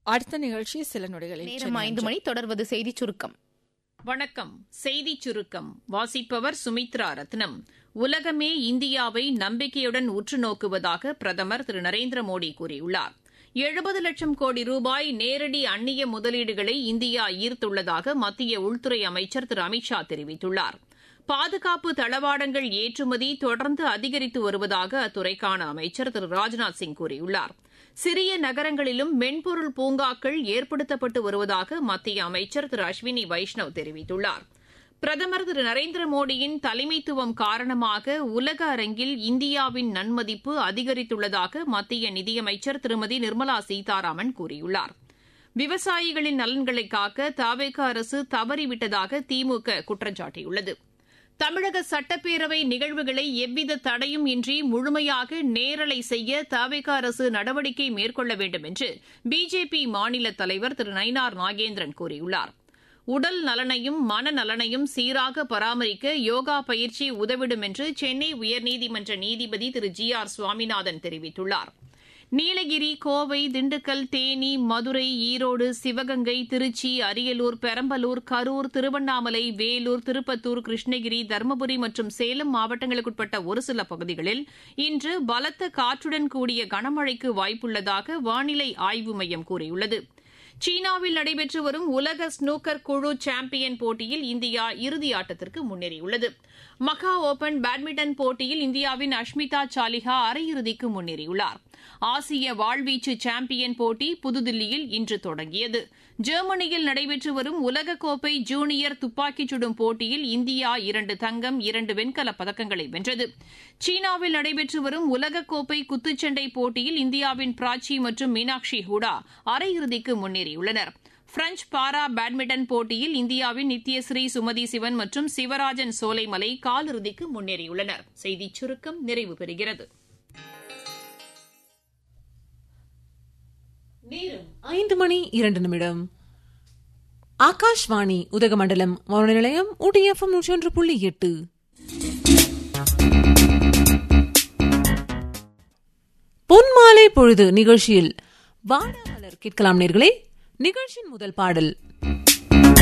அடுத்த நிகழ்ச்சி சில நொடிகளில் நேரம் சென்னை ஐந்து மணி தொடர்வது செய்திச் சுருக்கம் வணக்கம் செய்தி சுருக்கம் வாசிப்பவர் சுமித்ரா ரத்னம் உலகமே இந்தியாவை நம்பிக்கையுடன் உற்று நோக்குவதாக பிரதமர் திரு நரேந்திர மோடி கூறியுள்ளார் எழுபது லட்சம் கோடி ரூபாய் நேரடி அந்நிய முதலீடுகளை இந்தியா ஈர்த்துள்ளதாக மத்திய உள்துறை அமைச்சர் திரு அமித் ஷா தெரிவித்துள்ளார் பாதுகாப்பு தளவாடங்கள் ஏற்றுமதி தொடர்ந்து அதிகரித்து வருவதாக அத்துறைக்கான அமைச்சர் திரு ராஜ்நாத் சிங் கூறியுள்ளார் சிறிய நகரங்களிலும் மென்பொருள் பூங்காக்கள் ஏற்படுத்தப்பட்டு வருவதாக மத்திய அமைச்சர் திரு அஸ்வினி வைஷ்ணவ் தெரிவித்துள்ளார் பிரதமர் திரு நரேந்திர மோடியின் தலைமைத்துவம் காரணமாக உலக அரங்கில் இந்தியாவின் நன்மதிப்பு அதிகரித்துள்ளதாக மத்திய நிதியமைச்சர் திருமதி நிர்மலா சீதாராமன் கூறியுள்ளார் விவசாயிகளின் நலன்களை காக்க தாவேக அரசு தவறிவிட்டதாக திமுக குற்றம் சாட்டியுள்ளது தமிழக சட்டப்பேரவை நிகழ்வுகளை எவ்வித தடையும் இன்றி முழுமையாக நேரலை செய்ய தவிக அரசு நடவடிக்கை மேற்கொள்ள வேண்டும் என்று பிஜேபி மாநில தலைவர் திரு நயினார் நாகேந்திரன் கூறியுள்ளார் உடல் நலனையும் மனநலனையும் சீராக பராமரிக்க யோகா பயிற்சி உதவிடும் என்று சென்னை உயர்நீதிமன்ற நீதிபதி திரு ஜி ஆர் சுவாமிநாதன் தெரிவித்துள்ளார் நீலகிரி கோவை திண்டுக்கல் தேனி மதுரை ஈரோடு சிவகங்கை திருச்சி அரியலூர் பெரம்பலூர் கரூர் திருவண்ணாமலை வேலூர் திருப்பத்தூர் கிருஷ்ணகிரி தருமபுரி மற்றும் சேலம் மாவட்டங்களுக்குட்பட்ட ஒரு சில பகுதிகளில் இன்று பலத்த காற்றுடன் கூடிய கனமழைக்கு வாய்ப்புள்ளதாக வானிலை ஆய்வு மையம் கூறியுள்ளது சீனாவில் நடைபெற்று வரும் உலக ஸ்னூக்கர் குழு சாம்பியன் போட்டியில் இந்தியா இறுதி ஆட்டத்திற்கு முன்னேறியுள்ளது மகா ஓபன் பேட்மிண்டன் போட்டியில் இந்தியாவின் அஷ்மிதா சாலிஹா அரையிறுதிக்கு முன்னேறியுள்ளார் ஆசிய வாழ்வீச்சு சாம்பியன் போட்டி புதுதில்லியில் இன்று தொடங்கியது ஜெர்மனியில் நடைபெற்று வரும் உலகக்கோப்பை ஜூனியர் துப்பாக்கிச் சுடும் போட்டியில் இந்தியா இரண்டு தங்கம் இரண்டு வெண்கலப் பதக்கங்களை வென்றது சீனாவில் நடைபெற்று வரும் உலகக்கோப்பை குத்துச்சண்டை போட்டியில் இந்தியாவின் பிராச்சி மற்றும் மீனாட்சி ஹூடா அரையிறுதிக்கு முன்னேறியுள்ளனர் பிரெஞ்ச் பாரா பேட்மிண்டன் போட்டியில் இந்தியாவின் நித்யஸ்ரீ சுமதி சிவன் மற்றும் சிவராஜன் சோலைமலை காலிறுதிக்கு முன்னேறியுள்ளனர் செய்திச் சுருக்கம் நிறைவு பெறுகிறது ஐந்து மணி இரண்டு நிமிடம் ஆகாஷ்வாணி உதகமண்டலம் வானொலி நிலையம் ஊட்டி எஃப்எம் நூற்றி ஒன்று புள்ளி எட்டு பொன்மாலை பொழுது நிகழ்ச்சியில் வாடாமலர் கேட்கலாம் நேர்களே நிகழ்ச்சியின் முதல் பாடல்